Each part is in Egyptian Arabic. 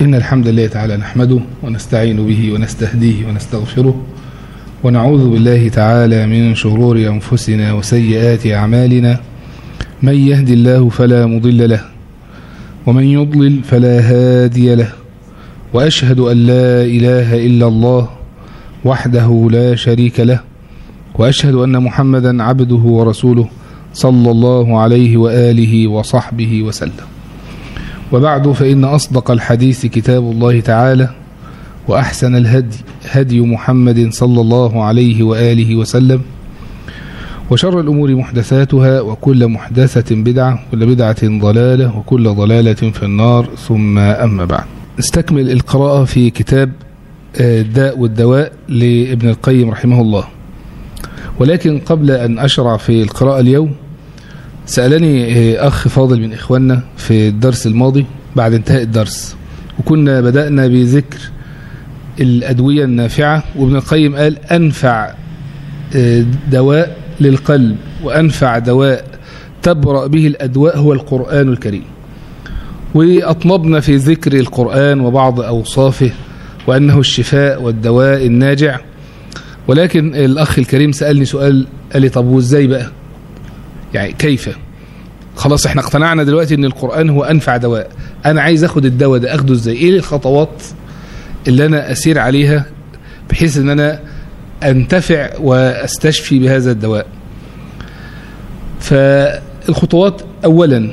إن الحمد لله تعالى نحمده ونستعين به ونستهديه ونستغفره ونعوذ بالله تعالى من شرور أنفسنا وسيئات أعمالنا من يهدي الله فلا مضل له ومن يضلل فلا هادي له وأشهد أن لا إله إلا الله وحده لا شريك له وأشهد أن محمدا عبده ورسوله صلى الله عليه وآله وصحبه وسلم وبعد فإن أصدق الحديث كتاب الله تعالى وأحسن الهدي هدي محمد صلى الله عليه وآله وسلم وشر الأمور محدثاتها وكل محدثة بدعة وكل بدعة ضلالة وكل ضلالة في النار ثم أما بعد نستكمل القراءة في كتاب الداء والدواء لابن القيم رحمه الله ولكن قبل أن أشرع في القراءة اليوم سألني أخ فاضل من إخواننا في الدرس الماضي بعد انتهاء الدرس وكنا بدأنا بذكر الأدوية النافعة وابن القيم قال أنفع دواء للقلب وأنفع دواء تبرأ به الأدواء هو القرآن الكريم وأطنبنا في ذكر القرآن وبعض أوصافه وأنه الشفاء والدواء الناجع ولكن الأخ الكريم سألني سؤال قال لي طب وإزاي بقى يعني كيف خلاص احنا اقتنعنا دلوقتي ان القرآن هو أنفع دواء أنا عايز أخد الدواء ده أخده إزاي إيه الخطوات اللي أنا أسير عليها بحيث ان أنا أنتفع وأستشفي بهذا الدواء فالخطوات أولا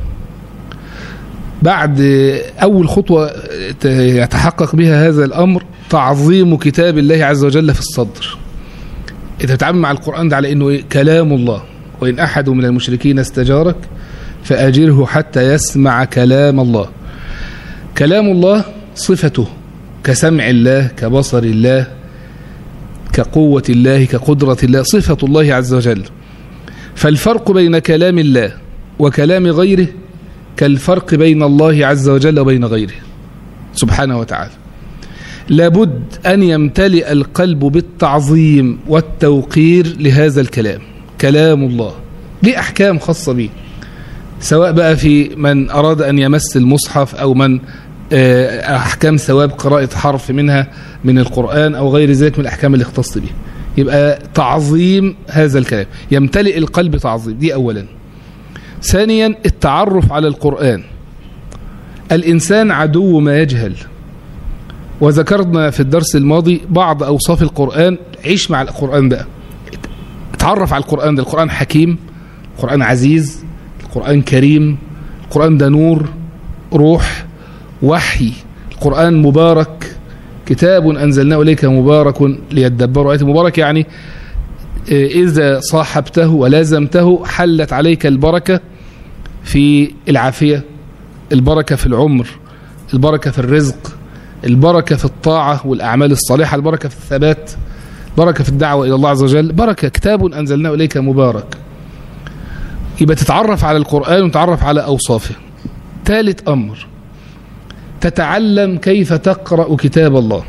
بعد أول خطوة يتحقق بها هذا الأمر تعظيم كتاب الله عز وجل في الصدر إذا تتعامل مع القرآن ده على أنه إيه؟ كلام الله وإن أحد من المشركين استجارك فأجره حتى يسمع كلام الله كلام الله صفته كسمع الله كبصر الله كقوة الله كقدرة الله صفة الله عز وجل فالفرق بين كلام الله وكلام غيره كالفرق بين الله عز وجل وبين غيره سبحانه وتعالى لابد أن يمتلئ القلب بالتعظيم والتوقير لهذا الكلام كلام الله ليه أحكام خاصة به سواء بقى في من أراد أن يمس المصحف أو من أحكام ثواب قراءة حرف منها من القرآن أو غير ذلك من الأحكام اللي اختص به يبقى تعظيم هذا الكلام يمتلئ القلب تعظيم دي أولا ثانيا التعرف على القرآن الإنسان عدو ما يجهل وذكرنا في الدرس الماضي بعض أوصاف القرآن عيش مع القرآن بقى اتعرف على القرآن ده القرآن حكيم القرآن عزيز القرآن كريم القرآن ده نور روح وحي القرآن مبارك كتاب أنزلناه إليك مبارك ليدبروا آياته مبارك يعني إذا صاحبته ولازمته حلت عليك البركة في العافية البركة في العمر البركة في الرزق البركة في الطاعة والأعمال الصالحة البركة في الثبات بركة في الدعوة إلى الله عز وجل بركة كتاب أنزلناه إليك مبارك يبقى تتعرف على القرآن وتتعرف على أوصافه ثالث أمر تتعلم كيف تقرأ كتاب الله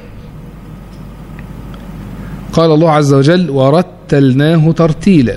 قال الله عز وجل ورتلناه ترتيلا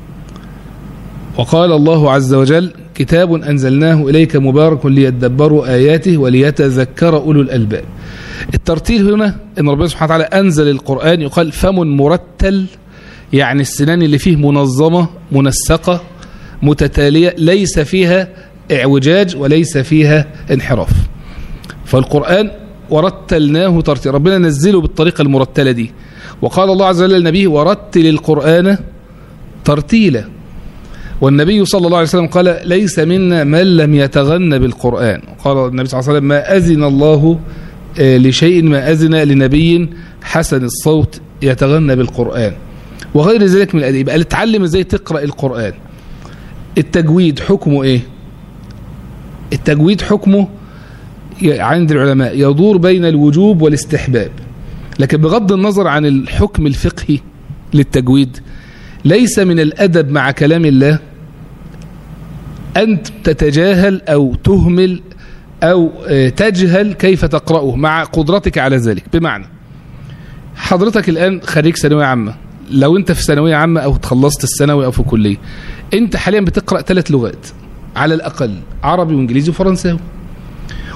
وقال الله عز وجل كتاب أنزلناه إليك مبارك ليدبروا آياته وليتذكر أولو الألباب الترتيل هنا ان ربنا سبحانه وتعالى انزل القرآن يقال فم مرتل يعني السنان اللي فيه منظمة منسقة متتالية ليس فيها اعوجاج وليس فيها انحراف فالقرآن ورتلناه ترتيل ربنا نزله بالطريقة المرتلة دي وقال الله عز وجل للنبي ورتل القرآن ترتيلا والنبي صلى الله عليه وسلم قال ليس منا من لم يتغنى بالقرآن قال النبي صلى الله عليه وسلم ما أذن الله لشيء ما أذن لنبي حسن الصوت يتغنى بالقرآن وغير ذلك من الأدب قال اتعلم ازاي تقرأ القرآن التجويد حكمه ايه التجويد حكمه عند العلماء يدور بين الوجوب والاستحباب لكن بغض النظر عن الحكم الفقهي للتجويد ليس من الأدب مع كلام الله أن تتجاهل أو تهمل أو تجهل كيف تقرأه مع قدرتك على ذلك بمعنى حضرتك الآن خريج ثانوية عامة لو أنت في ثانوية عامة أو تخلصت الثانوي أو في كلية أنت حاليا بتقرأ ثلاث لغات على الأقل عربي وإنجليزي وفرنساوي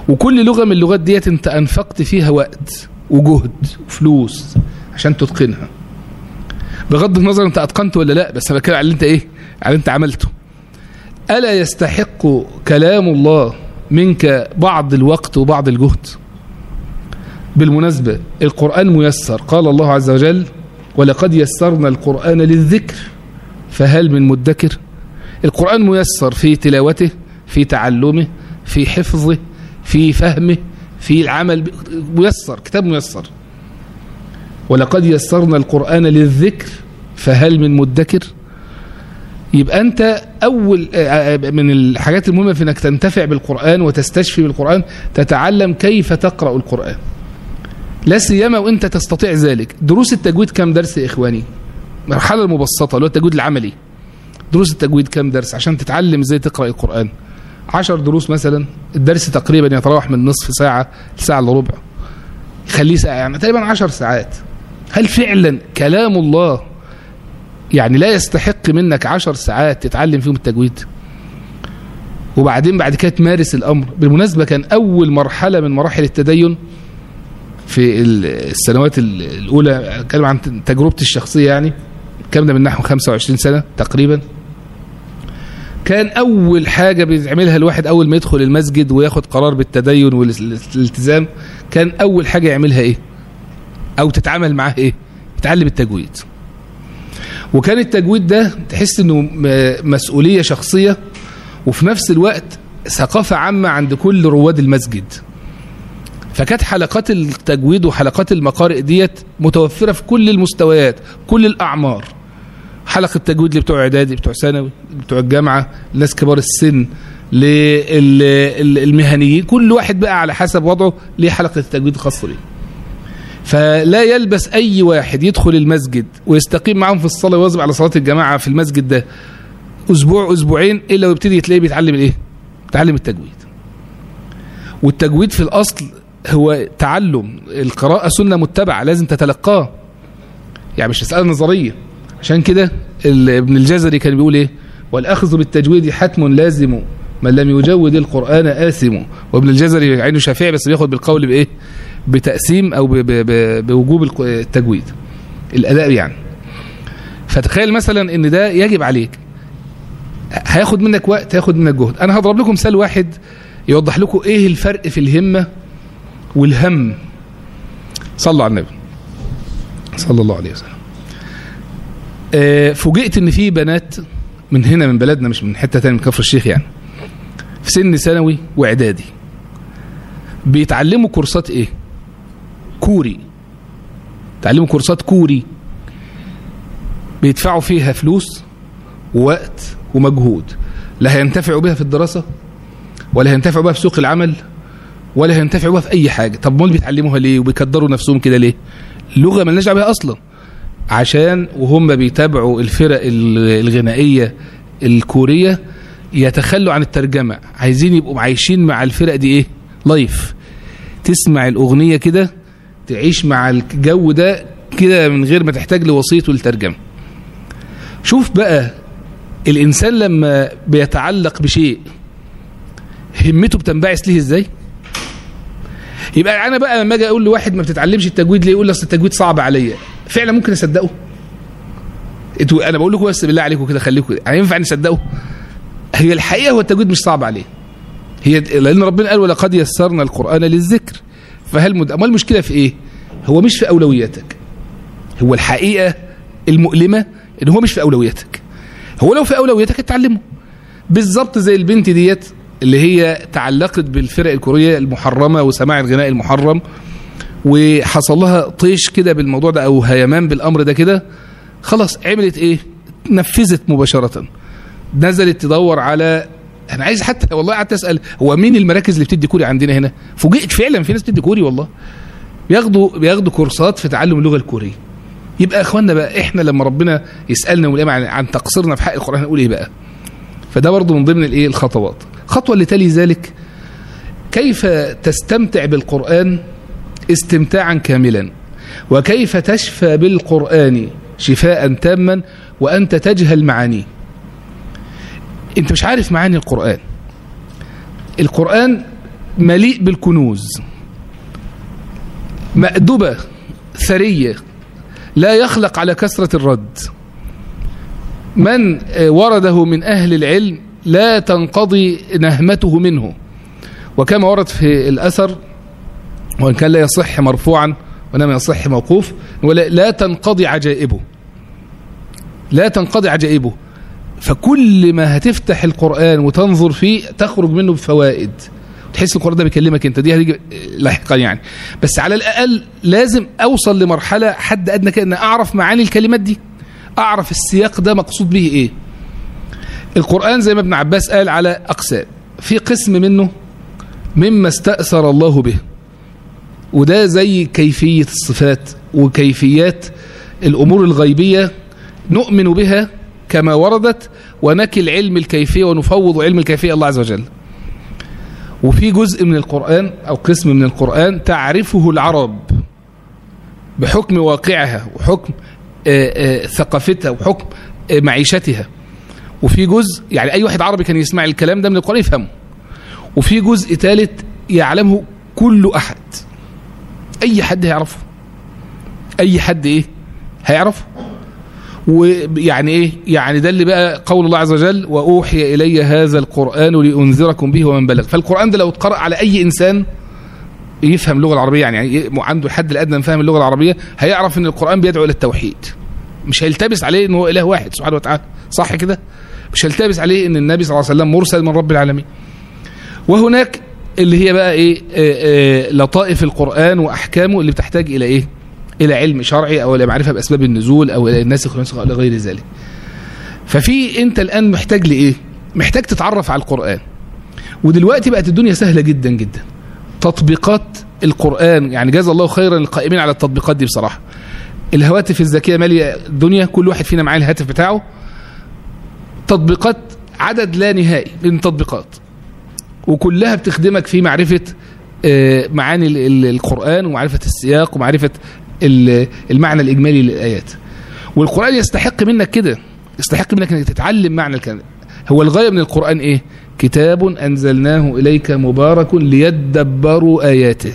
وكل لغة من اللغات ديت انت انفقت فيها وقت وجهد وفلوس عشان تتقنها بغض النظر انت اتقنت ولا لا بس انا بتكلم على اللي انت ايه على اللي انت عملته الا يستحق كلام الله منك بعض الوقت وبعض الجهد بالمناسبة القرآن ميسر قال الله عز وجل ولقد يسرنا القرآن للذكر فهل من مدكر القرآن ميسر في تلاوته في تعلمه في حفظه في فهمه في العمل ب- ميسر كتاب ميسر ولقد يسرنا القرآن للذكر فهل من مدكر يبقى أنت أول آه، آه، من الحاجات المهمة في أنك تنتفع بالقرآن وتستشفي بالقرآن تتعلم كيف تقرأ القرآن لا سيما وانت تستطيع ذلك دروس التجويد كم درس يا اخواني مرحله المبسطه اللي هو التجويد العملي دروس التجويد كم درس عشان تتعلم ازاي تقرا القران عشر دروس مثلا الدرس تقريبا يتراوح من نصف ساعه لساعه الا ربع خليه ساعه يعني تقريبا عشر ساعات هل فعلا كلام الله يعني لا يستحق منك عشر ساعات تتعلم فيهم التجويد وبعدين بعد كده تمارس الامر بالمناسبه كان اول مرحله من مراحل التدين في ال- السنوات ال- الاولى اتكلم عن تجربتي الشخصيه يعني الكلام ده من نحو 25 سنه تقريبا كان اول حاجه بيعملها الواحد اول ما يدخل المسجد وياخد قرار بالتدين والالتزام كان اول حاجه يعملها ايه او تتعامل معاه ايه يتعلم التجويد وكان التجويد ده تحس انه م- مسؤوليه شخصيه وفي نفس الوقت ثقافه عامه عند كل رواد المسجد فكانت حلقات التجويد وحلقات المقارئ ديت متوفرة في كل المستويات كل الأعمار حلقة تجويد اللي بتوع إعدادي بتوع ثانوي بتوع الجامعة الناس كبار السن للمهنيين كل واحد بقى على حسب وضعه ليه حلقة التجويد خاصة بيه فلا يلبس أي واحد يدخل المسجد ويستقيم معاهم في الصلاة ويواظب على صلاة الجماعة في المسجد ده أسبوع أسبوعين إلا ويبتدي تلاقيه بيتعلم الإيه؟ بيتعلم التجويد والتجويد في الأصل هو تعلم القراءة سنة متبعة لازم تتلقاه يعني مش مسألة نظرية عشان كده ال- ابن الجزري كان بيقول ايه والأخذ بالتجويد حتم لازم من لم يجود القرآن آثم وابن الجزري عينه شافعي بس بياخد بالقول بإيه بتقسيم أو ب- ب- ب- بوجوب الق- التجويد الأداء يعني فتخيل مثلا ان ده يجب عليك هياخد منك وقت هياخد منك جهد انا هضرب لكم مثال واحد يوضح لكم ايه الفرق في الهمه والهم صلوا على النبي صلى الله عليه وسلم آه، فوجئت ان في بنات من هنا من بلدنا مش من حته تانية من كفر الشيخ يعني في سن ثانوي واعدادي بيتعلموا كورسات ايه كوري تعلموا كورسات كوري بيدفعوا فيها فلوس ووقت ومجهود لا هينتفعوا بها في الدراسه ولا هينتفعوا بها في سوق العمل ولا هينتفعوا بها في اي حاجه طب امال بيتعلموها ليه وبيكدروا نفسهم كده ليه لغه مالناش دعوه بيها اصلا عشان وهم بيتابعوا الفرق ال- الغنائيه الكوريه يتخلوا عن الترجمه عايزين يبقوا عايشين مع الفرق دي ايه لايف تسمع الاغنيه كده تعيش مع الجو ده كده من غير ما تحتاج لوسيط والترجمه شوف بقى الانسان لما بيتعلق بشيء همته بتنبعث ليه ازاي يبقى انا بقى لما اجي اقول لواحد ما بتتعلمش التجويد ليه يقول لي اصل التجويد صعب عليا فعلا ممكن اصدقه انتوا انا بقول لكم بس بالله عليكم كده خليكم هينفع نصدقه هي الحقيقه هو التجويد مش صعب عليه هي لان ربنا قال ولقد يسرنا القران للذكر فهل مد... امال المشكله في ايه هو مش في اولوياتك هو الحقيقه المؤلمه ان هو مش في اولوياتك هو لو في اولوياتك اتعلمه بالظبط زي البنت ديت اللي هي تعلقت بالفرق الكوريه المحرمه وسماع الغناء المحرم وحصل لها طيش كده بالموضوع ده او هيمان بالامر ده كده خلاص عملت ايه نفذت مباشره نزلت تدور على انا عايز حتى والله قعدت اسال هو مين المراكز اللي بتدي كوري عندنا هنا فوجئت فعلا في ناس بتدي كوري والله بياخدوا بياخدوا كورسات في تعلم اللغه الكوريه يبقى يا اخوانا بقى احنا لما ربنا يسالنا ونقول عن, عن تقصيرنا في حق القران نقول ايه بقى فده برضه من ضمن الايه الخطوات الخطوه اللي تلي ذلك كيف تستمتع بالقران استمتاعا كاملا وكيف تشفى بالقران شفاء تاما وانت تجهل معانيه انت مش عارف معاني القران القران مليء بالكنوز مأدبة ثرية لا يخلق على كثرة الرد من ورده من أهل العلم لا تنقضي نهمته منه وكما ورد في الأثر وإن كان لا يصح مرفوعا وإنما يصح موقوف ولا لا تنقضي عجائبه لا تنقضي عجائبه فكل ما هتفتح القرآن وتنظر فيه تخرج منه بفوائد تحس القرآن ده بيكلمك انت دي هتيجي لاحقا يعني بس على الأقل لازم أوصل لمرحلة حد أدنى كده أن أعرف معاني الكلمات دي أعرف السياق ده مقصود به إيه القرآن زي ما ابن عباس قال على أقسام في قسم منه مما استأثر الله به وده زي كيفية الصفات وكيفيات الأمور الغيبية نؤمن بها كما وردت ونكل علم الكيفية ونفوض علم الكيفية الله عز وجل وفي جزء من القرآن أو قسم من القرآن تعرفه العرب بحكم واقعها وحكم آآ آآ ثقافتها وحكم معيشتها وفي جزء يعني أي واحد عربي كان يسمع الكلام ده من القرآن يفهمه وفي جزء ثالث يعلمه كل أحد أي حد هيعرفه أي حد إيه هيعرفه ويعني ايه يعني ده اللي بقى قول الله عز وجل واوحي الي هذا القران لانذركم به ومن بلغ فالقران ده لو اتقرا على اي انسان يفهم اللغه العربيه يعني, يعني عنده الحد الادنى من فهم اللغه العربيه هيعرف ان القران بيدعو الى التوحيد مش هيلتبس عليه ان هو اله واحد سبحانه وتعالى صح كده مش هيلتبس عليه ان النبي صلى الله عليه وسلم مرسل من رب العالمين وهناك اللي هي بقى ايه آآ آآ لطائف القران واحكامه اللي بتحتاج الى ايه الى علم شرعي او الى معرفه باسباب النزول او الى الناسخ والنسخ او الى غير ذلك ففي انت الان محتاج لايه محتاج تتعرف على القران ودلوقتي بقت الدنيا سهله جدا جدا تطبيقات القران يعني جزا الله خيرا القائمين على التطبيقات دي بصراحه الهواتف الذكيه ماليه الدنيا كل واحد فينا معاه الهاتف بتاعه تطبيقات عدد لا نهائي من التطبيقات وكلها بتخدمك في معرفه معاني القرآن ومعرفة السياق ومعرفة المعنى الإجمالي للآيات والقرآن يستحق منك كده يستحق منك أنك تتعلم معنى الكلام هو الغاية من القرآن إيه كتاب أنزلناه إليك مبارك ليدبروا آياته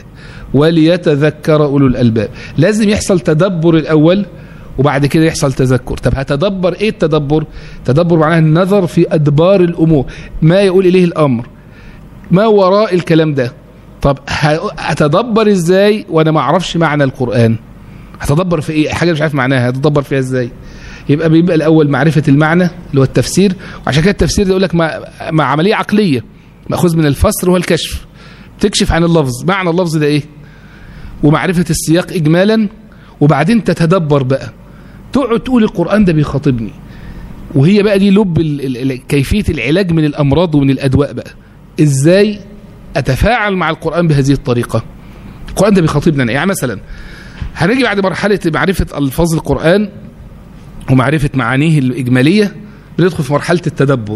وليتذكر أولو الألباب لازم يحصل تدبر الأول وبعد كده يحصل تذكر طب هتدبر ايه التدبر تدبر معناه النظر في أدبار الأمور ما يقول إليه الأمر ما وراء الكلام ده طب هتدبر ازاي وانا ما اعرفش معنى القرآن هتدبر في ايه حاجة مش عارف معناها هتدبر فيها ازاي يبقى بيبقى الاول معرفة المعنى اللي هو التفسير وعشان كده التفسير ده يقول لك مع, مع عملية عقلية مأخوذ من الفسر هو الكشف تكشف عن اللفظ معنى اللفظ ده ايه ومعرفة السياق اجمالا وبعدين تتدبر بقى تقعد تقول القرآن ده بيخاطبني وهي بقى دي لب ال ال كيفية العلاج من الأمراض ومن الأدواء بقى ازاي اتفاعل مع القرآن بهذه الطريقة القرآن ده بيخاطبنا يعني مثلا هنيجي بعد مرحلة معرفة ألفاظ القرآن ومعرفة معانيه الإجمالية بندخل في مرحلة التدبر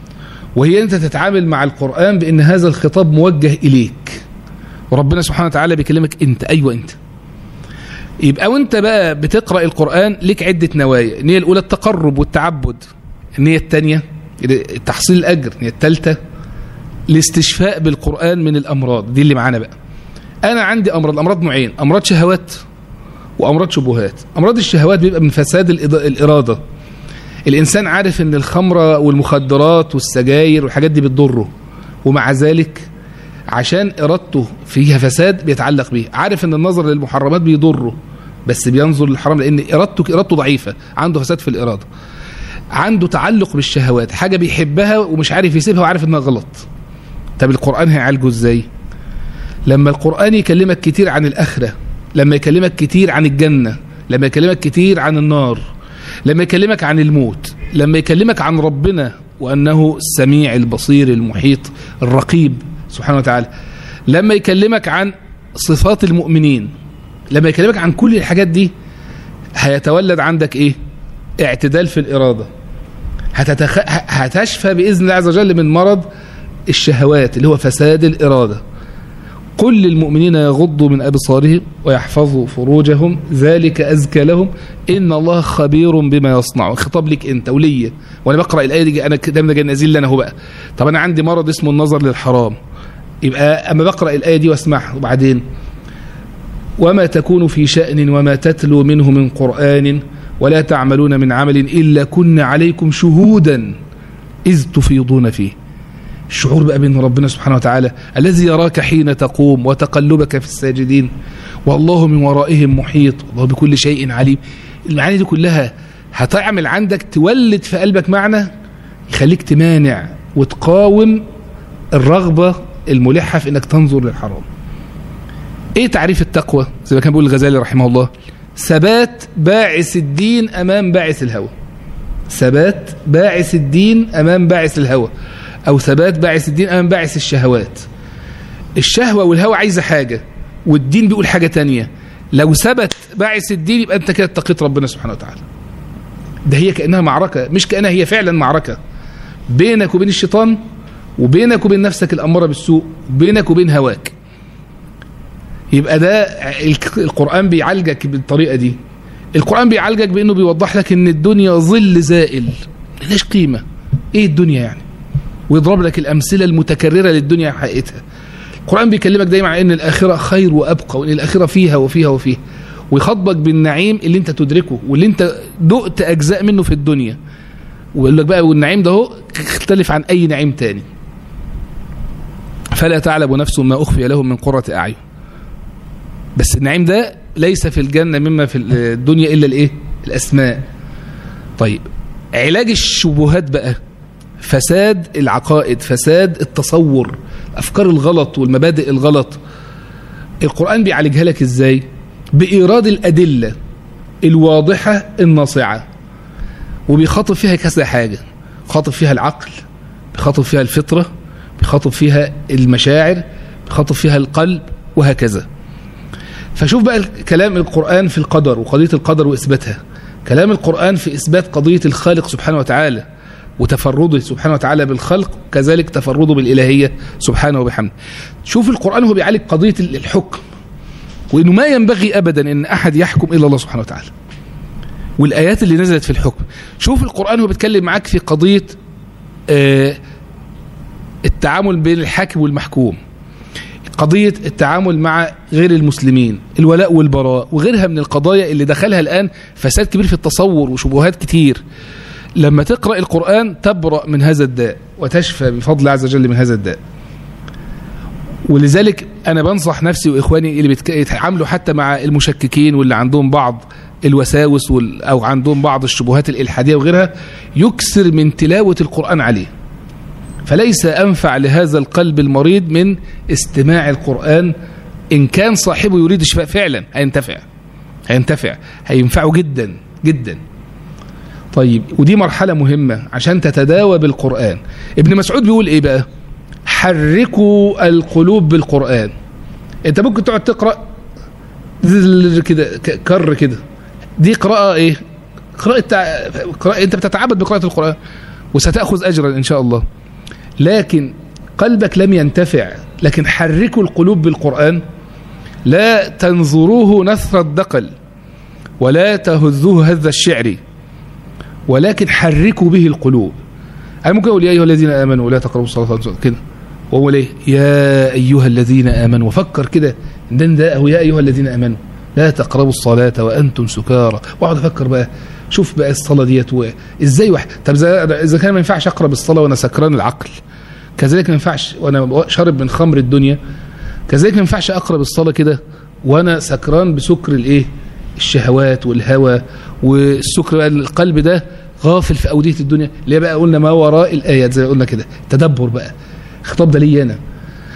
وهي أنت تتعامل مع القرآن بأن هذا الخطاب موجه إليك وربنا سبحانه وتعالى بيكلمك أنت أيوة أنت يبقى وانت بقى بتقرأ القرآن ليك عدة نوايا النية الأولى التقرب والتعبد النية الثانية تحصيل الأجر النية الثالثة الاستشفاء بالقرآن من الأمراض دي اللي معانا بقى أنا عندي أمراض الأمراض نوعين أمراض شهوات وأمراض شبهات أمراض الشهوات بيبقى من فساد الإرادة الإنسان عارف أن الخمرة والمخدرات والسجاير والحاجات دي بتضره ومع ذلك عشان إرادته فيها فساد بيتعلق بيه عارف أن النظر للمحرمات بيضره بس بينظر للحرام لأن إرادته إرادته ضعيفة عنده فساد في الإرادة عنده تعلق بالشهوات حاجة بيحبها ومش عارف يسيبها وعارف انها غلط طب القرآن هيعالجه ازاي لما القرآن يكلمك كتير عن الآخرة لما يكلمك كتير عن الجنة لما يكلمك كتير عن النار لما يكلمك عن الموت لما يكلمك عن ربنا وأنه السميع البصير المحيط الرقيب سبحانه وتعالى لما يكلمك عن صفات المؤمنين لما يكلمك عن كل الحاجات دي هيتولد عندك ايه اعتدال في الإرادة هتتخ... هتشفى بإذن الله عز وجل من مرض الشهوات اللي هو فساد الإرادة قل للمؤمنين يغضوا من أبصارهم ويحفظوا فروجهم ذلك أزكى لهم إن الله خبير بما يصنعون خطاب لك أنت وليا وأنا بقرأ الآية دي أنا ده من جاي نازل لنا هو بقى طب أنا عندي مرض اسمه النظر للحرام يبقى اما بقرا الايه دي واسمعها وبعدين وما تكون في شأن وما تتلو منه من قرآن ولا تعملون من عمل إلا كنا عليكم شهودا إذ تفيضون فيه الشعور بقى بأن ربنا سبحانه وتعالى الذي يراك حين تقوم وتقلبك في الساجدين والله من ورائهم محيط والله بكل شيء عليم المعاني دي كلها هتعمل عندك تولد في قلبك معنى يخليك تمانع وتقاوم الرغبة الملحة في انك تنظر للحرام ايه تعريف التقوى زي ما كان بيقول الغزالي رحمه الله ثبات باعث الدين امام باعث الهوى ثبات باعث الدين امام باعث الهوى او ثبات باعث الدين امام باعث الشهوات الشهوة والهوى عايزة حاجة والدين بيقول حاجة تانية لو ثبت باعث الدين يبقى انت كده اتقيت ربنا سبحانه وتعالى ده هي كأنها معركة مش كأنها هي فعلا معركة بينك وبين الشيطان وبينك وبين نفسك الأمارة بالسوء بينك وبين هواك يبقى ده القرآن بيعالجك بالطريقة دي القرآن بيعالجك بأنه بيوضح لك أن الدنيا ظل زائل ملهاش قيمة إيه الدنيا يعني ويضرب لك الأمثلة المتكررة للدنيا حقيقتها القرآن بيكلمك دايما عن أن الآخرة خير وأبقى وأن الآخرة فيها وفيها وفيها ويخاطبك بالنعيم اللي انت تدركه واللي انت دقت أجزاء منه في الدنيا ويقول لك بقى والنعيم ده هو يختلف عن أي نعيم تاني فلا تعلم نفس ما أخفي لهم من قرة أعين بس النعيم ده ليس في الجنة مما في الدنيا إلا الإيه؟ الأسماء طيب علاج الشبهات بقى فساد العقائد فساد التصور الأفكار الغلط والمبادئ الغلط القرآن بيعالجها لك إزاي بإيراد الأدلة الواضحة الناصعة وبيخاطب فيها كذا حاجة بيخاطب فيها العقل بيخاطب فيها الفطرة بيخاطب فيها المشاعر بيخاطب فيها القلب وهكذا فشوف بقى كلام القرآن في القدر وقضية القدر وإثباتها كلام القرآن في إثبات قضية الخالق سبحانه وتعالى وتفرده سبحانه وتعالى بالخلق كذلك تفرده بالإلهية سبحانه وبحمده شوف القرآن هو بيعالج قضية الحكم وإنه ما ينبغي أبدا أن أحد يحكم إلا الله سبحانه وتعالى والآيات اللي نزلت في الحكم شوف القرآن هو بيتكلم معاك في قضية آه التعامل بين الحاكم والمحكوم قضية التعامل مع غير المسلمين الولاء والبراء وغيرها من القضايا اللي دخلها الآن فساد كبير في التصور وشبهات كتير لما تقرأ القرآن تبرأ من هذا الداء وتشفى بفضل عز وجل من هذا الداء ولذلك أنا بنصح نفسي وإخواني اللي بيتعاملوا حتى مع المشككين واللي عندهم بعض الوساوس أو عندهم بعض الشبهات الإلحادية وغيرها يكسر من تلاوة القرآن عليه فليس أنفع لهذا القلب المريض من استماع القرآن إن كان صاحبه يريد الشفاء فعلا هينتفع هينتفع هينفعه جدا جدا طيب ودي مرحلة مهمة عشان تتداوى بالقرآن ابن مسعود بيقول ايه بقى حركوا القلوب بالقرآن انت ممكن تقعد تقرأ كده كر كده دي قراءة ايه قراءة, تع... قراءة انت بتتعبد بقراءة القرآن وستأخذ أجرا إن شاء الله لكن قلبك لم ينتفع لكن حركوا القلوب بالقرآن لا تنظروه نثر الدقل ولا تهذوه هذا الشعر ولكن حركوا به القلوب أنا ممكن أقول يا أيها الذين آمنوا لا تقربوا الصلاة كده وهو ليه يا أيها الذين آمنوا وفكر كده ده ده يا أيها الذين آمنوا لا تقربوا الصلاة وأنتم سكارى واقعد أفكر بقى شوف بقى الصلاة ديت ازاي واحد طب إذا كان ما ينفعش أقرب الصلاة وأنا سكران العقل كذلك ما ينفعش وأنا شارب من خمر الدنيا كذلك ما ينفعش أقرب الصلاة كده وأنا سكران بسكر الإيه الشهوات والهوى والسكر بقى القلب ده غافل في أودية الدنيا اللي بقى قلنا ما وراء الآيات زي ما قلنا كده تدبر بقى خطاب ده لي أنا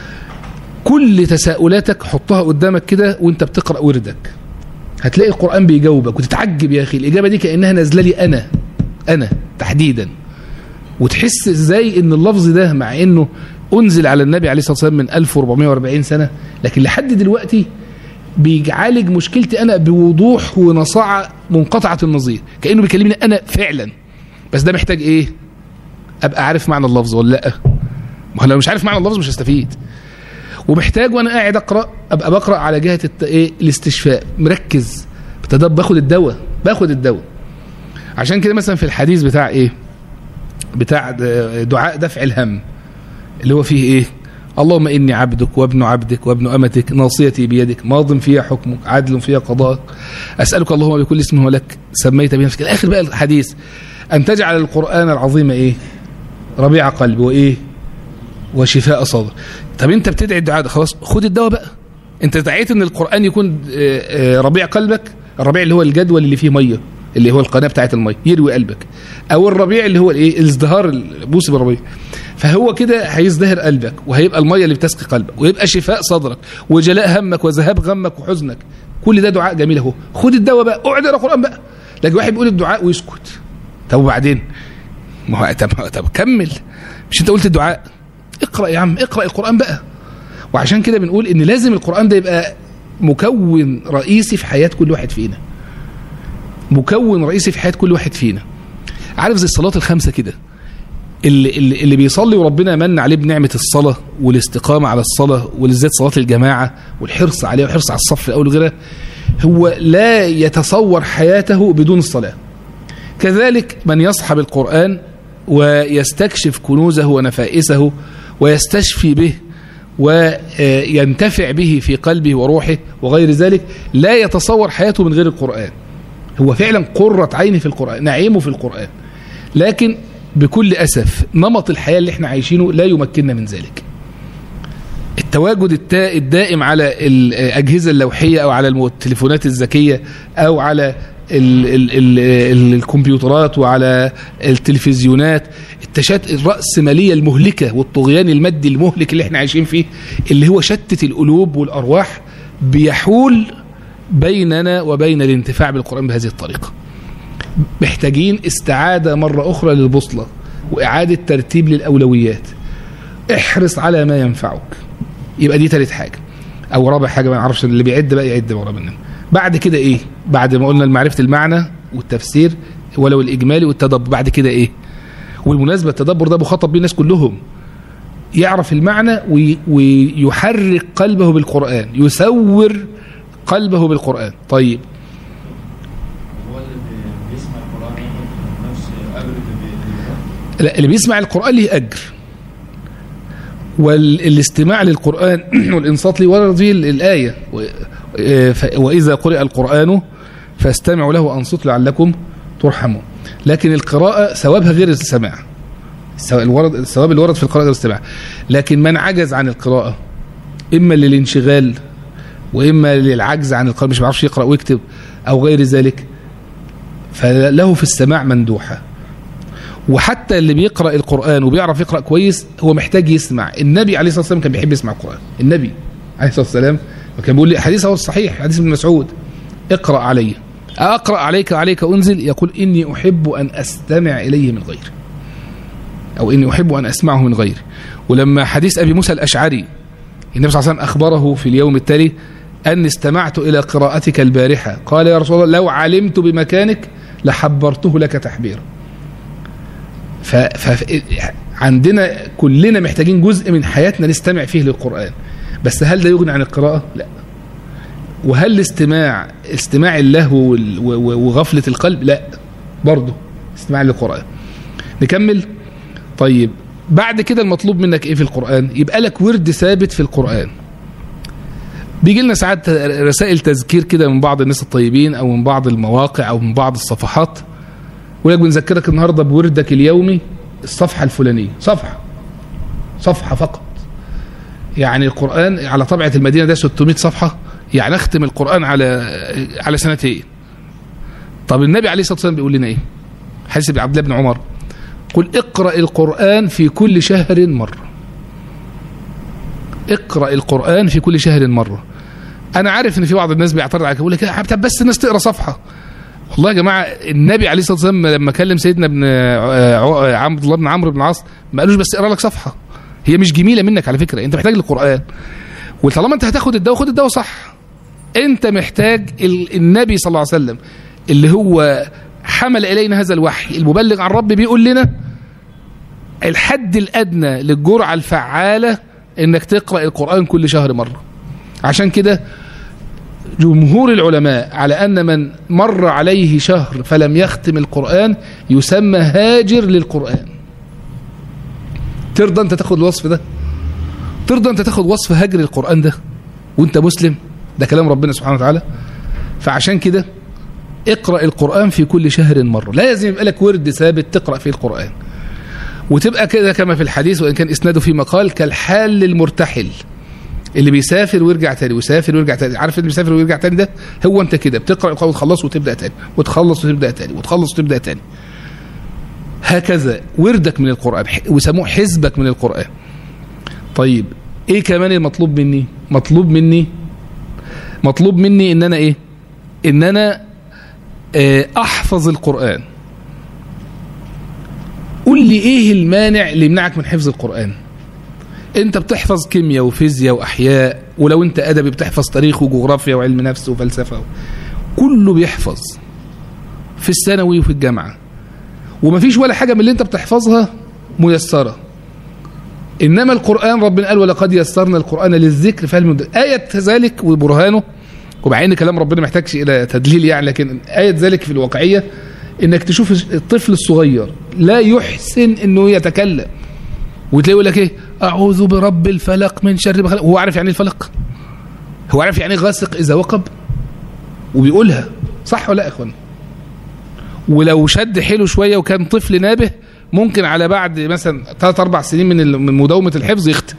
كل تساؤلاتك حطها قدامك كده وانت بتقرأ وردك هتلاقي القرآن بيجاوبك وتتعجب يا أخي الإجابة دي كأنها نازله لي أنا أنا تحديدا وتحس ازاي ان اللفظ ده مع انه انزل على النبي عليه الصلاة والسلام من 1440 سنة لكن لحد دلوقتي بيعالج مشكلتي أنا بوضوح ونصاعة منقطعة النظير كأنه بيكلمني أنا فعلا بس ده محتاج إيه أبقى عارف معنى اللفظ ولا لأ ما لو مش عارف معنى اللفظ مش هستفيد ومحتاج وأنا قاعد أقرأ أبقى بقرأ على جهة الت... إيه الاستشفاء مركز بتدب باخد الدواء باخد الدواء عشان كده مثلا في الحديث بتاع إيه بتاع دعاء دفع الهم اللي هو فيه إيه اللهم إني عبدك وابن عبدك وابن أمتك ناصيتي بيدك ماض فيها حكمك عدل فيها قضاءك أسألك اللهم بكل اسم هو لك سميت بنفسك الآخر بقى الحديث أن تجعل القرآن العظيم إيه ربيع قلب وإيه وشفاء صدر طب أنت بتدعي الدعاء ده خلاص خد الدواء بقى أنت دعيت أن القرآن يكون ربيع قلبك الربيع اللي هو الجدول اللي فيه مية اللي هو القناة بتاعة المية يروي قلبك أو الربيع اللي هو الإيه الازدهار موسم الربيع فهو كده هيزدهر قلبك وهيبقى المية اللي بتسقي قلبك ويبقى شفاء صدرك وجلاء همك وذهاب غمك وحزنك كل ده دعاء جميل اهو خد الدواء بقى اقعد اقرا قران بقى لكن واحد بيقول الدعاء ويسكت طب وبعدين ما هو طب, طب كمل مش انت قلت الدعاء اقرا يا عم اقرا القران بقى وعشان كده بنقول ان لازم القران ده يبقى مكون رئيسي في حياه كل واحد فينا مكون رئيسي في حياه كل واحد فينا عارف زي الصلاه الخمسه كده اللي, اللي, اللي بيصلي وربنا من عليه بنعمة الصلاة والاستقامة على الصلاة ولذات صلاة الجماعة والحرص عليها والحرص على الصف الأول وغيرها هو لا يتصور حياته بدون الصلاة كذلك من يصحب القرآن ويستكشف كنوزه ونفائسه ويستشفي به وينتفع به في قلبه وروحه وغير ذلك لا يتصور حياته من غير القرآن هو فعلا قرة عينه في القرآن نعيمه في القرآن لكن بكل أسف نمط الحياة اللي احنا عايشينه لا يمكننا من ذلك التواجد الدائم على الأجهزة اللوحية أو على التليفونات الذكية أو على ال ال ال الكمبيوترات وعلى التلفزيونات التشات الرأسمالية المهلكة والطغيان المادي المهلك اللي احنا عايشين فيه اللي هو شتت القلوب والأرواح بيحول بيننا وبين الانتفاع بالقرآن بهذه الطريقة محتاجين استعادة مرة أخرى للبوصلة وإعادة ترتيب للأولويات احرص على ما ينفعك يبقى دي ثالث حاجة أو رابع حاجة ما نعرفش اللي بيعد بقى يعد ورا مننا بعد كده إيه بعد ما قلنا معرفة المعنى والتفسير ولو الإجمالي والتدبر بعد كده إيه والمناسبة التدبر ده مخاطب بيه الناس كلهم يعرف المعنى ويحرك قلبه بالقرآن يسور قلبه بالقرآن طيب لا اللي بيسمع القرآن ليه أجر والاستماع للقرآن والإنصات لي ورد فيه الآية وإذا قرئ القرآن فاستمعوا له وأنصتوا لعلكم ترحمون لكن القراءة ثوابها غير السماع الثواب اللي ورد في القراءة غير السماع لكن من عجز عن القراءة إما للانشغال وإما للعجز عن القراءة مش بيعرفش يقرأ ويكتب أو غير ذلك فله في السماع مندوحة وحتى اللي بيقرأ القرآن وبيعرف يقرأ كويس هو محتاج يسمع النبي عليه الصلاة والسلام كان بيحب يسمع القرآن النبي عليه الصلاة والسلام وكان بيقول لي حديث هو الصحيح حديث ابن مسعود اقرأ علي أقرأ عليك وعليك أنزل يقول إني أحب أن أستمع إليه من غيري أو إني أحب أن أسمعه من غيري ولما حديث أبي موسى الأشعري النبي صلى الله عليه وسلم أخبره في اليوم التالي أني استمعت إلى قراءتك البارحة قال يا رسول الله لو علمت بمكانك لحبرته لك تحبيرا فعندنا كلنا محتاجين جزء من حياتنا نستمع فيه للقرآن بس هل ده يغني عن القراءة؟ لا وهل الاستماع استماع اللهو وغفلة القلب؟ لا برضه استماع للقرآن نكمل طيب بعد كده المطلوب منك ايه في القرآن يبقى لك ورد ثابت في القرآن بيجي لنا ساعات رسائل تذكير كده من بعض الناس الطيبين او من بعض المواقع او من بعض الصفحات ولك بنذكرك النهاردة بوردك اليومي الصفحة الفلانية صفحة صفحة فقط يعني القرآن على طبعة المدينة ده 600 صفحة يعني اختم القرآن على على سنتين طب النبي عليه الصلاة والسلام بيقول لنا ايه حسب عبد الله بن عمر قل اقرأ القرآن في كل شهر مرة اقرأ القرآن في كل شهر مرة أنا عارف إن في بعض الناس بيعترض على يقول لك طب بس الناس تقرأ صفحة والله يا جماعة النبي عليه الصلاة والسلام لما كلم سيدنا ابن عبد الله بن عمرو بن العاص ما قالوش بس اقرا لك صفحة هي مش جميلة منك على فكرة أنت محتاج للقرآن وطالما أنت هتاخد الدواء خد الدواء صح أنت محتاج النبي صلى الله عليه وسلم اللي هو حمل إلينا هذا الوحي المبلغ عن رب بيقول لنا الحد الأدنى للجرعة الفعالة انك تقرأ القرآن كل شهر مرة عشان كده جمهور العلماء على أن من مر عليه شهر فلم يختم القرآن يسمى هاجر للقرآن ترضى أنت تاخد الوصف ده ترضى انت تاخد وصف هجر القرآن ده وانت مسلم ده كلام ربنا سبحانه وتعالى فعشان كده اقرأ القرآن في كل شهر مرة لازم يبقى لك ورد ثابت تقرأ فيه القرآن وتبقى كده كما في الحديث وإن كان إسناده في مقال كالحال للمرتحل اللي بيسافر ويرجع تاني ويسافر ويرجع تاني عارف اللي بيسافر ويرجع تاني ده هو انت كده بتقرأ القرآن وتخلص وتبدأ تاني وتخلص وتبدأ تاني وتخلص وتبدأ تاني هكذا وردك من القرآن ويسموه حزبك من القرآن طيب ايه كمان المطلوب مني مطلوب مني مطلوب مني ان انا ايه ان انا احفظ القرآن قول لي ايه المانع اللي يمنعك من حفظ القرآن انت بتحفظ كيمياء وفيزياء واحياء ولو انت ادبي بتحفظ تاريخ وجغرافيا وعلم نفس وفلسفة كله بيحفظ في الثانوي وفي الجامعة ومفيش ولا حاجة من اللي انت بتحفظها ميسرة إنما القرآن ربنا قال ولقد يسرنا القرآن للذكر فهل آية ذلك وبرهانه ومع ان كلام ربنا محتاجش الى تدليل يعني لكن آية ذلك في الواقعية انك تشوف الطفل الصغير لا يحسن انه يتكلم وتلاقيه يقول لك ايه اعوذ برب الفلق من شر ما خلق هو عارف يعني ايه الفلق هو عارف يعني ايه غاسق اذا وقب وبيقولها صح ولا لا يا اخوان ولو شد حيله شويه وكان طفل نابه ممكن على بعد مثلا ثلاث اربع سنين من من مداومه الحفظ يختم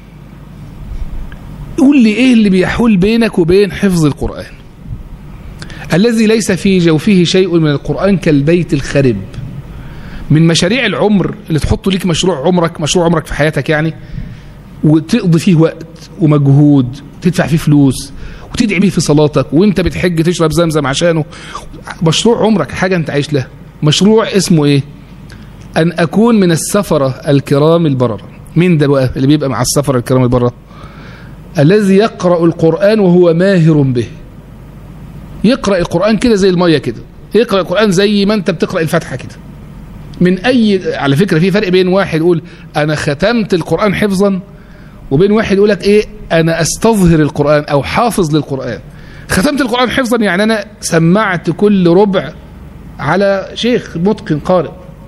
قول لي ايه اللي بيحول بينك وبين حفظ القرآن الذي ليس في جوفه شيء من القرآن كالبيت الخرب من مشاريع العمر اللي تحط ليك مشروع عمرك مشروع عمرك في حياتك يعني وتقضي فيه وقت ومجهود تدفع فيه فلوس وتدعي بيه في صلاتك وانت بتحج تشرب زمزم عشانه مشروع عمرك حاجة انت عايش لها مشروع اسمه ايه ان اكون من السفرة الكرام البررة مين ده بقى اللي بيبقى مع السفرة الكرام البررة الذي يقرأ القرآن وهو ماهر به يقرأ القرآن كده زي المية كده يقرأ القرآن زي ما انت بتقرأ الفاتحة كده من أي على فكرة في فرق بين واحد يقول أنا ختمت القرآن حفظا وبين واحد يقول لك إيه أنا أستظهر القرآن أو حافظ للقرآن ختمت القرآن حفظا يعني أنا سمعت كل ربع على شيخ متقن قارئ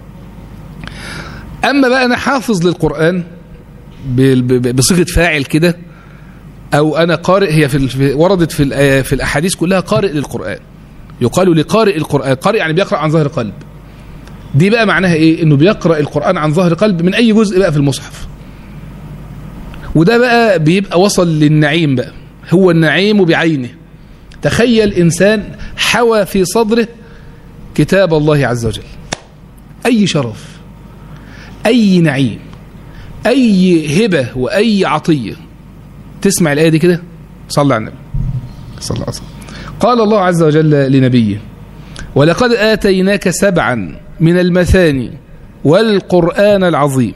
أما بقى أنا حافظ للقرآن بصيغة فاعل كده او انا قارئ هي في وردت في في الاحاديث كلها قارئ للقران يقال لقارئ القران قارئ يعني بيقرا عن ظهر قلب دي بقى معناها ايه انه بيقرا القران عن ظهر قلب من اي جزء بقى في المصحف وده بقى بيبقى وصل للنعيم بقى هو النعيم بعينه تخيل انسان حوى في صدره كتاب الله عز وجل اي شرف اي نعيم اي هبه واي عطيه تسمع الآية دي كده صلى على النبي صلى الله عليه وسلم قال الله عز وجل لنبيه ولقد آتيناك سبعا من المثاني والقرآن العظيم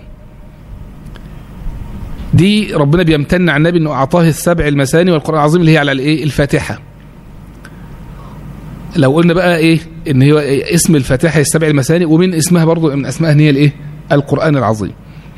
دي ربنا بيمتن على النبي انه اعطاه السبع المثاني والقرآن العظيم اللي هي على الايه الفاتحة لو قلنا بقى ايه ان هي إيه اسم الفاتحة السبع المثاني ومن اسمها برضو من اسمها ان هي الايه القرآن العظيم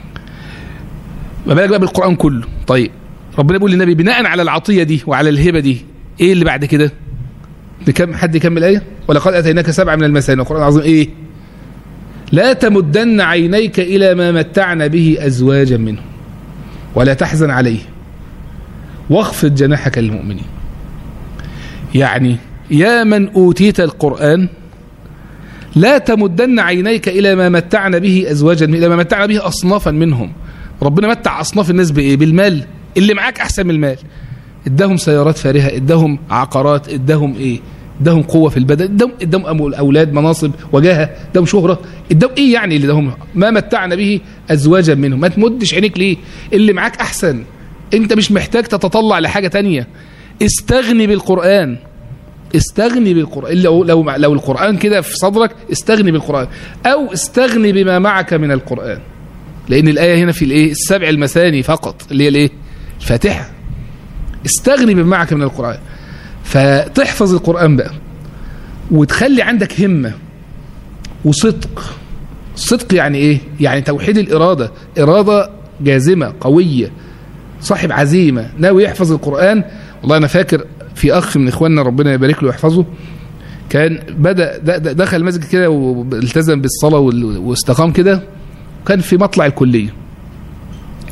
ما بالك بقى بالقرآن كله طيب ربنا بيقول للنبي بناء على العطية دي وعلى الهبة دي ايه اللي بعد كده بكم حد يكمل الآية ولقد أتيناك سبعة من المثاني والقرآن العظيم ايه لا تمدن عينيك إلى ما متعنا به أزواجا منهم ولا تحزن عليه واخفض جناحك للمؤمنين يعني يا من أوتيت القرآن لا تمدن عينيك إلى ما متعنا به أزواجا إلى ما متعنا به أصنافا منهم ربنا متع أصناف الناس بإيه بالمال اللي معاك أحسن من المال اداهم سيارات فارهة اداهم عقارات اداهم إيه اداهم قوة في البدن اداهم, اداهم أولاد مناصب وجاهة اداهم شهرة اداهم إيه يعني اللي اداهم ما متعنا به أزواجا منهم ما تمدش عينيك ليه اللي معاك أحسن انت مش محتاج تتطلع لحاجة تانية استغني بالقرآن استغني بالقرآن لو, لو, لو القرآن كده في صدرك استغني بالقرآن أو استغني بما معك من القرآن لأن الآية هنا في الإيه السبع المثاني فقط اللي هي الإيه الفاتحة استغني بما معك من القرآن فتحفظ القرآن بقى وتخلي عندك همة وصدق صدق يعني إيه يعني توحيد الإرادة إرادة جازمة قوية صاحب عزيمة ناوي يحفظ القرآن والله أنا فاكر في أخ من إخواننا ربنا يبارك له ويحفظه كان بدأ دخل المسجد كده والتزم بالصلاة واستقام كده وكان في مطلع الكلية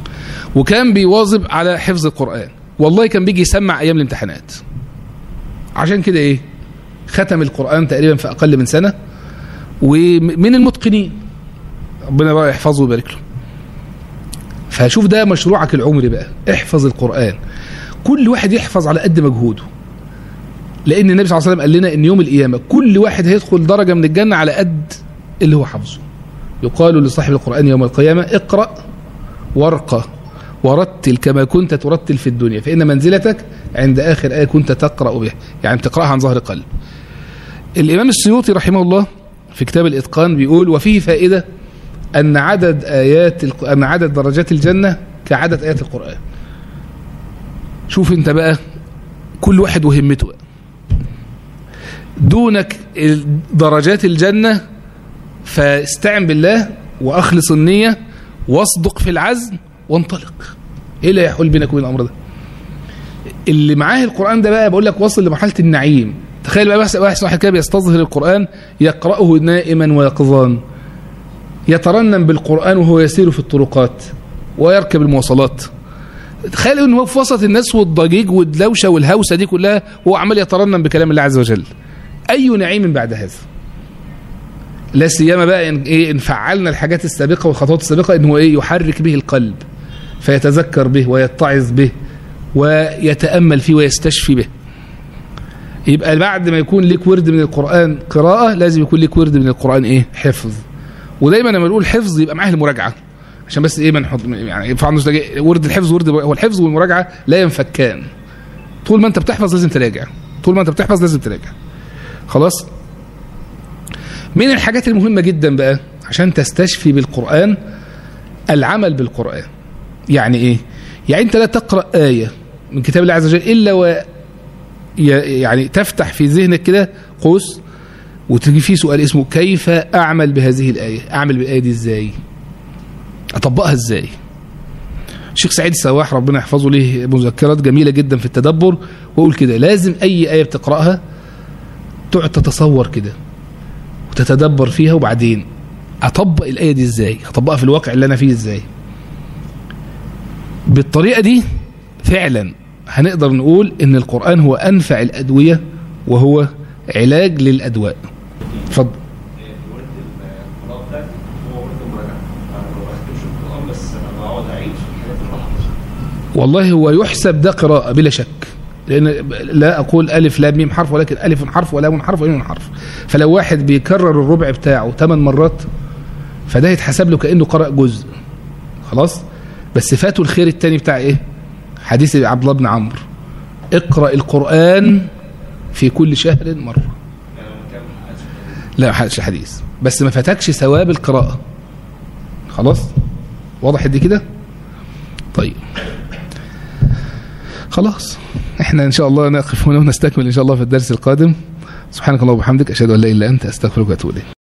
وكان بيواظب على حفظ القرآن والله كان بيجي يسمع أيام الامتحانات عشان كده إيه ختم القرآن تقريبا في أقل من سنة ومن المتقنين ربنا بقى يحفظه ويبارك له فشوف ده مشروعك العمري بقى احفظ القرآن كل واحد يحفظ على قد مجهوده لأن النبي صلى الله عليه وسلم قال لنا إن يوم القيامة كل واحد هيدخل درجة من الجنة على قد اللي هو حفظه يقال لصاحب القرآن يوم القيامة اقرأ وارقى ورتل كما كنت ترتل في الدنيا فإن منزلتك عند آخر آية كنت تقرأ بها يعني تقرأها عن ظهر قلب الإمام السيوطي رحمه الله في كتاب الإتقان بيقول وفيه فائدة أن عدد آيات الق- أن عدد درجات الجنة كعدد آيات القرآن شوف أنت بقى كل واحد وهمته بقى. دونك ال- درجات الجنة فاستعن بالله وأخلص النية واصدق في العزم وانطلق ايه اللي يحول بينك وبين الامر ده اللي معاه القران ده بقى بقول لك واصل لمرحله النعيم تخيل بقى واحد واحد واحد كده بيستظهر القران يقراه نائما ويقظان يترنم بالقران وهو يسير في الطرقات ويركب المواصلات تخيل ان هو في وسط الناس والضجيج والدوشه والهوسه دي كلها هو عمال يترنم بكلام الله عز وجل اي نعيم بعد هذا لا سيما بقى ان ايه ان فعلنا الحاجات السابقه والخطوات السابقه ان هو ايه يحرك به القلب فيتذكر به ويتعظ به ويتامل فيه ويستشفي به يبقى بعد ما يكون لك ورد من القران قراءه لازم يكون لك ورد من القران ايه حفظ ودايما لما نقول حفظ يبقى معاه المراجعه عشان بس ايه ما نحط يعني ينفع ورد الحفظ ورد هو الحفظ والمراجعه لا ينفكان طول ما انت بتحفظ لازم تراجع طول ما انت بتحفظ لازم تراجع خلاص من الحاجات المهمة جدا بقى عشان تستشفي بالقرآن العمل بالقرآن يعني ايه يعني انت لا تقرأ آية من كتاب الله عز وجل إلا و يعني تفتح في ذهنك كده قوس وتجي فيه سؤال اسمه كيف أعمل بهذه الآية أعمل بالآية دي إزاي أطبقها إزاي الشيخ سعيد السواح ربنا يحفظه له مذكرات جميلة جدا في التدبر ويقول كده لازم أي آية بتقرأها تقعد تتصور كده وتتدبر فيها وبعدين اطبق الايه دي ازاي اطبقها في الواقع اللي انا فيه ازاي بالطريقه دي فعلا هنقدر نقول ان القران هو انفع الادويه وهو علاج للادواء اتفضل ورد القراءة بتاعتي هو ورد المراجعة أنا ما بختمش القرآن بس أنا بقعد أعيد في الحاجات اللي بحفظها والله هو يحسب ده قراءة بلا شك لأن لا أقول ألف لام ميم حرف ولكن ألف حرف ولام حرف وميم حرف فلو واحد بيكرر الربع بتاعه ثمان مرات فده يتحسب له كأنه قرأ جزء خلاص بس فاته الخير التاني بتاع إيه حديث عبد الله بن عمرو اقرأ القرآن في كل شهر مرة يعني أنا كام حاجة لا حدش حديث بس ما فاتكش ثواب القراءة خلاص واضح دي كده طيب خلاص احنا ان شاء الله نقف هنا ونستكمل ان شاء الله في الدرس القادم سبحانك اللهم وبحمدك اشهد ان لا اله الا انت استغفرك واتوب اليك